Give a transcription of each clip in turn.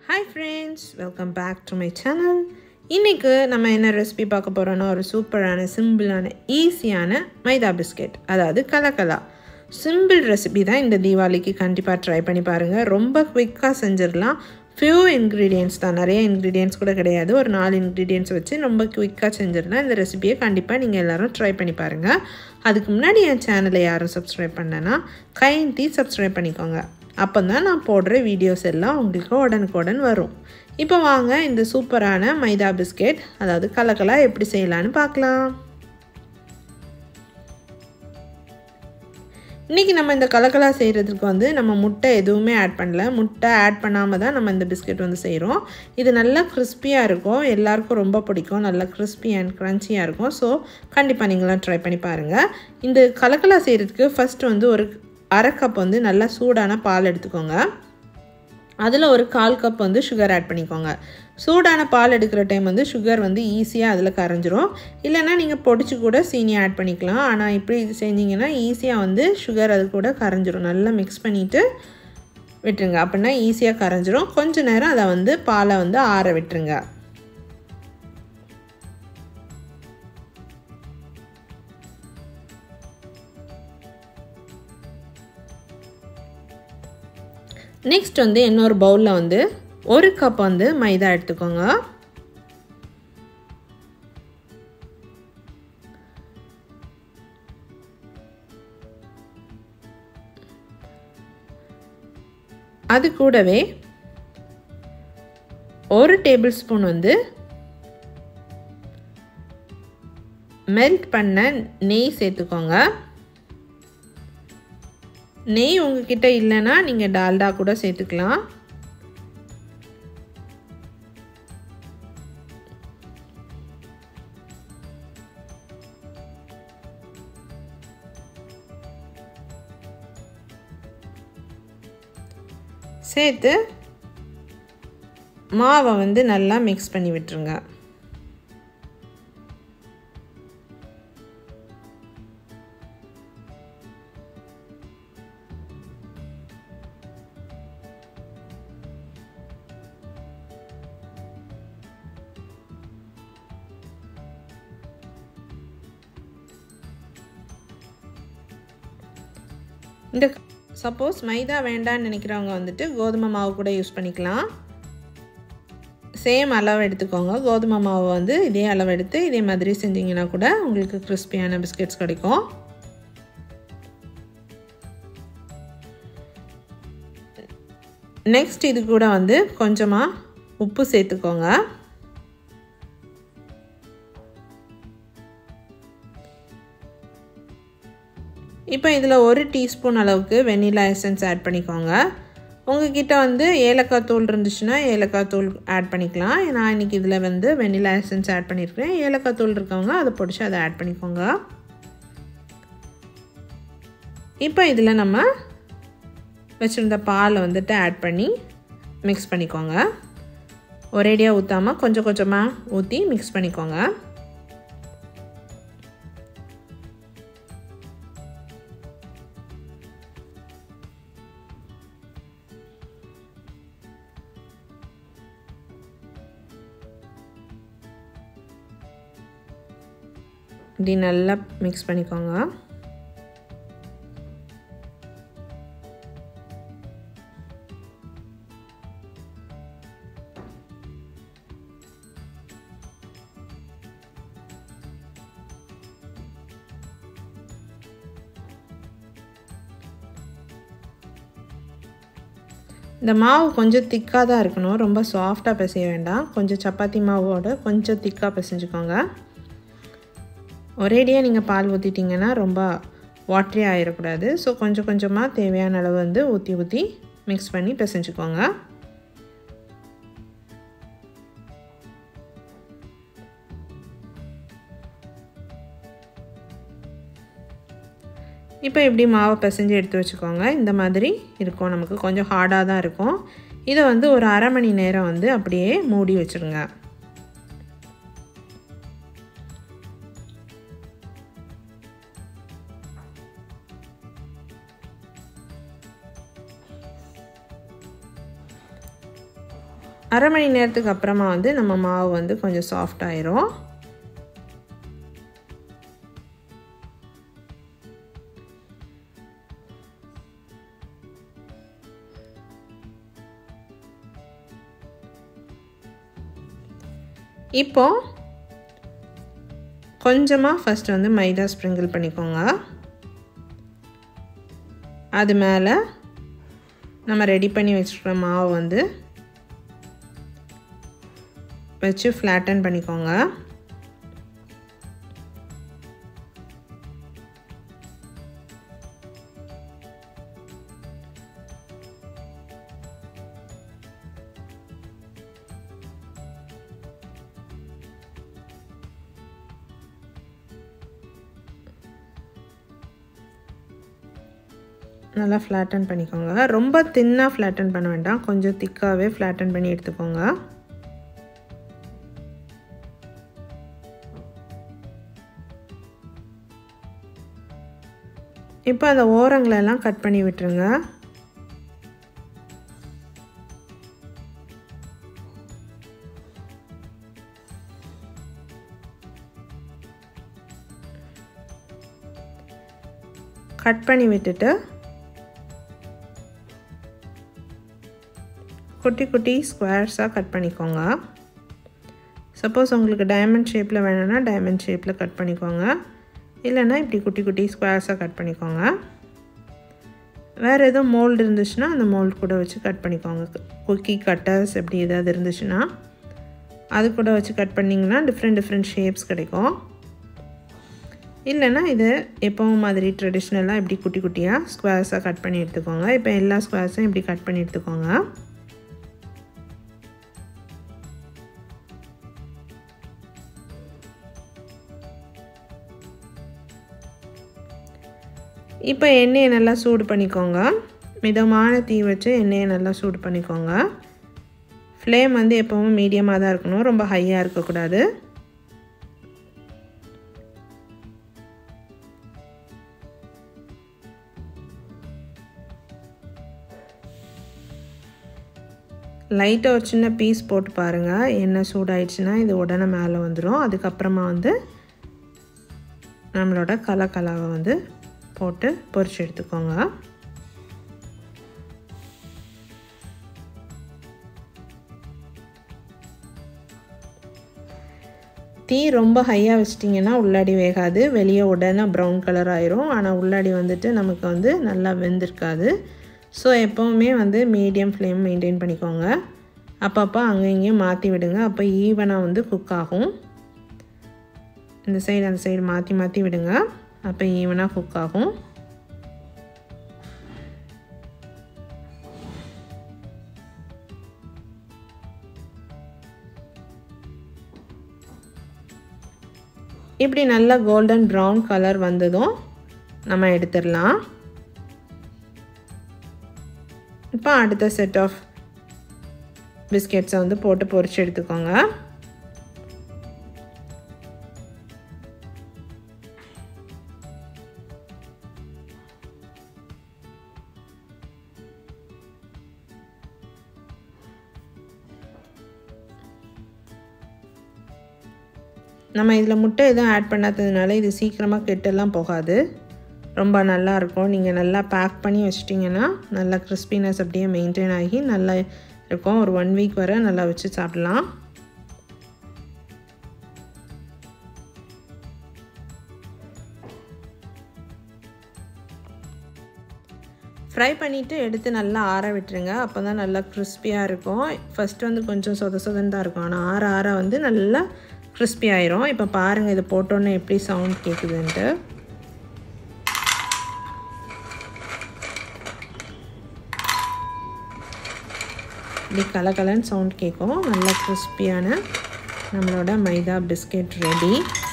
hi friends welcome back to my channel இன்றைக்கு நம்ம என்ன ரெசிபி பார்க்க போகிறோன்னா ஒரு சூப்பரான சிம்பிளான ஈஸியான மைதா பிஸ்கெட் அதாவது கலக்கலா சிம்பிள் ரெசிபி தான் இந்த தீபாவளிக்கு கண்டிப்பாக ட்ரை பண்ணி பாருங்கள் ரொம்ப குவிக்காக செஞ்சிடலாம் ஃபியூ இன்க்ரீடியன்ஸ் தான் நிறைய இன்க்ரீடியன்ஸ் கூட கிடையாது ஒரு நாலு இன்க்ரீடியன்ஸ் வச்சு ரொம்ப குவிக்காக செஞ்சிடலாம் இந்த ரெசிபியை கண்டிப்பாக நீங்கள் எல்லோரும் ட்ரை பண்ணி பாருங்கள் அதுக்கு முன்னாடி என் சேனலை யாரும் சப்ஸ்கிரைப் பண்ணனா கைண்டி சப்ஸ்கிரைப் பண்ணிக்கோங்க அப்போ தான் நான் போடுற வீடியோஸ் எல்லாம் உங்களுக்கு உடனுக்குடன் வரும் இப்போ வாங்க இந்த சூப்பரான மைதா பிஸ்கெட் அதாவது கலக்கலா எப்படி செய்யலான்னு பார்க்கலாம் இன்றைக்கி நம்ம இந்த கலக்கலா செய்கிறதுக்கு வந்து நம்ம முட்டை எதுவுமே ஆட் பண்ணல முட்டை ஆட் பண்ணாமல் தான் நம்ம இந்த பிஸ்கெட் வந்து செய்கிறோம் இது நல்லா கிறிஸ்பியாக இருக்கும் எல்லாருக்கும் ரொம்ப பிடிக்கும் நல்லா கிறிஸ்பி அண்ட் க்ரன்ச்சியாக இருக்கும் ஸோ கண்டிப்பாக நீங்களாம் ட்ரை பண்ணி பாருங்கள் இந்த கலக்கலா செய்கிறதுக்கு ஃபஸ்ட்டு வந்து ஒரு அரை கப் வந்து நல்லா சூடான பால் எடுத்துக்கோங்க அதில் ஒரு கால் கப் வந்து சுகர் ஆட் பண்ணிக்கோங்க சூடான பால் எடுக்கிற டைம் வந்து சுகர் வந்து ஈஸியாக அதில் கரைஞ்சிரும் இல்லைன்னா நீங்கள் பொடிச்சு கூட சீனி ஆட் பண்ணிக்கலாம் ஆனால் இப்படி செஞ்சிங்கன்னா ஈஸியாக வந்து சுகர் அது கூட கரைஞ்சிரும் நல்லா மிக்ஸ் பண்ணிவிட்டு விட்டுருங்க அப்படின்னா ஈஸியாக கரைஞ்சிரும் கொஞ்ச நேரம் அதை வந்து பாலை வந்து ஆற விட்டுருங்க நெக்ஸ்ட் வந்து இன்னொரு பவுலில் வந்து ஒரு கப் வந்து மைதா எடுத்துக்கோங்க அது கூடவே ஒரு டேபிள் ஸ்பூன் வந்து மெல்ட் பண்ண நெய் சேர்த்துக்கோங்க நெய் உங்ககிட்ட இல்லைன்னா நீங்கள் டால்டா கூட சேர்த்துக்கலாம் சேர்த்து மாவை வந்து நல்லா மிக்ஸ் பண்ணி விட்டுருங்க இந்த சப்போஸ் மைதா வேண்டான்னு நினைக்கிறவங்க வந்துட்டு கோதுமை மாவு கூட யூஸ் பண்ணிக்கலாம் சேம் அளவு எடுத்துக்கோங்க கோதுமை மாவு வந்து இதே அளவு எடுத்து இதே மாதிரி செஞ்சிங்கன்னா கூட உங்களுக்கு கிறிஸ்பியான பிஸ்கெட்ஸ் கிடைக்கும் நெக்ஸ்ட் இது கூட வந்து கொஞ்சமாக உப்பு சேர்த்துக்கோங்க இப்போ இதில் ஒரு டீஸ்பூன் அளவுக்கு வெண்ணிலா எசன்ஸ் ஆட் பண்ணிக்கோங்க உங்ககிட்ட வந்து ஏலக்காய் தூள் இருந்துச்சுன்னா ஏலக்காய் தூள் ஆட் பண்ணிக்கலாம் நான் இன்றைக்கி இதில் வந்து வெண்ணிலா எசன்ஸ் ஆட் பண்ணியிருக்கேன் ஏலக்காய் தூள் இருக்கவங்க அதை பிடிச்சி அதை ஆட் பண்ணிக்கோங்க இப்போ இதில் நம்ம வச்சுருந்த பாலை வந்துட்டு ஆட் பண்ணி மிக்ஸ் பண்ணிக்கோங்க ஒரேடியாக ஊற்றாமல் கொஞ்சம் கொஞ்சமாக ஊற்றி மிக்ஸ் பண்ணிக்கோங்க இப்படி நல்லா மிக்ஸ் பண்ணிக்கோங்க இந்த மாவு கொஞ்சம் திக்காக தான் இருக்கணும் ரொம்ப சாஃப்டாக பிசைய வேண்டாம் கொஞ்சம் சப்பாத்தி மாவோட கொஞ்சம் திக்காக பிசைஞ்சுக்கோங்க ஒரேடியாக நீங்கள் பால் ஊற்றிட்டிங்கன்னா ரொம்ப வாட்ரி ஆகிடக்கூடாது ஸோ கொஞ்சம் கொஞ்சமாக தேவையான அளவு வந்து ஊற்றி ஊற்றி மிக்ஸ் பண்ணி பிசைஞ்சுக்கோங்க இப்போ இப்படி மாவை பிசைஞ்சு எடுத்து வச்சுக்கோங்க இந்த மாதிரி இருக்கும் நமக்கு கொஞ்சம் ஹார்டாக தான் இருக்கும் இதை வந்து ஒரு அரை மணி நேரம் வந்து அப்படியே மூடி வச்சுருங்க அரை மணி நேரத்துக்கு அப்புறமா வந்து நம்ம மாவு வந்து கொஞ்சம் சாஃப்ட் ஆயிரும் இப்போ கொஞ்சமாக ஃபஸ்ட்டு வந்து மைதா ஸ்ப்ரிங்கிள் பண்ணிக்கோங்க அது மேலே நம்ம ரெடி பண்ணி வச்சுருக்கிற மாவு வந்து வச்சு ஃப்ளாட்டன் பண்ணிக்கோங்க நல்லா ஃப்ளாட்டன் பண்ணிக்கோங்க ரொம்ப தின்னாக ஃப்ளாட்டன் பண்ண வேண்டாம் கொஞ்சம் திக்காகவே ஃப்ளாட்டன் பண்ணி எடுத்துக்கோங்க இப்போ அந்த ஓரங்களெல்லாம் கட் பண்ணி விட்டுருங்க கட் பண்ணி விட்டுட்டு குட்டி குட்டி ஸ்கொயர்ஸாக கட் பண்ணிக்கோங்க சப்போஸ் உங்களுக்கு டைமண்ட் ஷேப்பில் வேணும்னா டைமண்ட் ஷேப்பில் கட் பண்ணிக்கோங்க இல்லைன்னா இப்படி குட்டி குட்டி ஸ்கொயர்ஸாக கட் பண்ணிக்கோங்க வேறு எதுவும் மோல்டு இருந்துச்சுன்னா அந்த மோல்டு கூட வச்சு கட் பண்ணிக்கோங்க குக்கி கட்டர்ஸ் எப்படி ஏதாவது இருந்துச்சுன்னா அது கூட வச்சு கட் பண்ணிங்கன்னா டிஃப்ரெண்ட் டிஃப்ரெண்ட் ஷேப்ஸ் கிடைக்கும் இல்லைன்னா இது எப்பவும் மாதிரி ட்ரெடிஷ்னலாக இப்படி குட்டி குட்டியாக ஸ்கொயர்ஸாக கட் பண்ணி எடுத்துக்கோங்க இப்போ எல்லா ஸ்கொயர்ஸும் இப்படி கட் பண்ணி எடுத்துக்கோங்க இப்போ எண்ணெயை நல்லா சூடு பண்ணிக்கோங்க மிதமான தீ வச்சு எண்ணெயை நல்லா சூடு பண்ணிக்கோங்க ஃப்ளேம் வந்து எப்போவும் மீடியமாக தான் இருக்கணும் ரொம்ப ஹையாக இருக்கக்கூடாது லைட்டாக ஒரு சின்ன பீஸ் போட்டு பாருங்கள் எண்ணெய் சூடாயிடுச்சுன்னா இது உடனே மேலே வந்துடும் அதுக்கப்புறமா வந்து நம்மளோட கலக்கலாவை வந்து போட்டு பொரிச்சு எடுத்துக்கோங்க தீ ரொம்ப ஹையாக வச்சிட்டிங்கன்னா உள்ளாடி வேகாது வெளியே உடனே ப்ரௌன் கலர் ஆயிரும் ஆனால் உள்ளாடி வந்துட்டு நமக்கு வந்து நல்லா வெந்திருக்காது ஸோ எப்போவுமே வந்து மீடியம் ஃப்ளேம் மெயின்டைன் பண்ணிக்கோங்க அப்பப்போ அங்கே இங்கேயும் மாற்றி விடுங்க அப்போ ஈவனாக வந்து குக் ஆகும் இந்த சைடு அந்த சைடு மாற்றி மாற்றி விடுங்க அப்போ ஈவனாக குக் ஆகும் இப்படி நல்லா கோல்டன் ப்ரௌன் கலர் வந்ததும் நம்ம எடுத்துடலாம் இப்போ அடுத்த செட் ஆஃப் பிஸ்கெட்ஸை வந்து போட்டு பொரிச்சு எடுத்துக்கோங்க நம்ம இதில் முட்டை எதுவும் ஆட் பண்ணாததுனால இது சீக்கிரமாக கெட்டெல்லாம் போகாது ரொம்ப நல்லாயிருக்கும் நீங்கள் நல்லா பேக் பண்ணி வச்சிட்டிங்கன்னா நல்லா கிறிஸ்பினஸ் அப்படியே மெயின்டைன் ஆகி நல்லா இருக்கும் ஒரு ஒன் வீக் வரை நல்லா வச்சு சாப்பிட்லாம் ஃப்ரை பண்ணிவிட்டு எடுத்து நல்லா ஆற விட்டுருங்க அப்போ தான் நல்லா கிறிஸ்பியாக இருக்கும் ஃபஸ்ட்டு வந்து கொஞ்சம் சொத சொதன்னு தான் இருக்கும் ஆனால் ஆற ஆற வந்து நல்லா கிறிஸ்பி ஆயிரும் இப்போ பாருங்கள் இது போட்டோன்னே எப்படி சவுண்ட் கேட்குதுன்ட்டு இப்படி கலகலன்னு சவுண்ட் கேட்கும் நல்லா கிறிஸ்பியான நம்மளோட மைதா பிஸ்கெட் ரெடி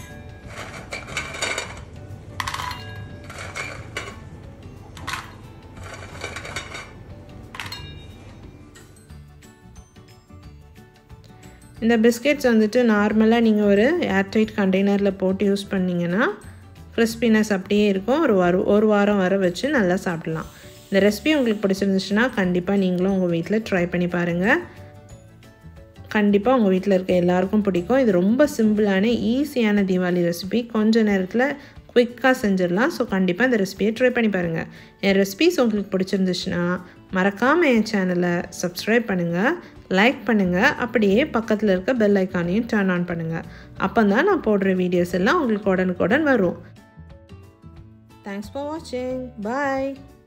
இந்த பிஸ்கெட்ஸ் வந்துட்டு நார்மலாக நீங்கள் ஒரு ஏர்டைட் கண்டெய்னரில் போட்டு யூஸ் பண்ணிங்கன்னா கிறிஸ்பினஸ் அப்படியே இருக்கும் ஒரு வாரம் ஒரு வாரம் வர வச்சு நல்லா சாப்பிட்லாம் இந்த ரெசிபி உங்களுக்கு பிடிச்சிருந்துச்சுன்னா கண்டிப்பாக நீங்களும் உங்கள் வீட்டில் ட்ரை பண்ணி பாருங்கள் கண்டிப்பாக உங்கள் வீட்டில் இருக்க எல்லாருக்கும் பிடிக்கும் இது ரொம்ப சிம்பிளான ஈஸியான தீபாவளி ரெசிபி கொஞ்ச நேரத்தில் குயிக்காக செஞ்சிடலாம் ஸோ கண்டிப்பாக இந்த ரெசிபியை ட்ரை பண்ணி பாருங்கள் என் ரெசிபிஸ் உங்களுக்கு பிடிச்சிருந்துச்சுன்னா மறக்காமல் என் சேனலை சப்ஸ்கிரைப் பண்ணுங்கள் லைக் பண்ணுங்கள் அப்படியே பக்கத்தில் இருக்க பெல் ஐக்கானையும் டர்ன் ஆன் பண்ணுங்கள் அப்போ தான் நான் போடுற வீடியோஸ் எல்லாம் உங்களுக்கு உடனுக்குடன் வரும் தேங்க்ஸ் ஃபார் வாட்சிங் பாய்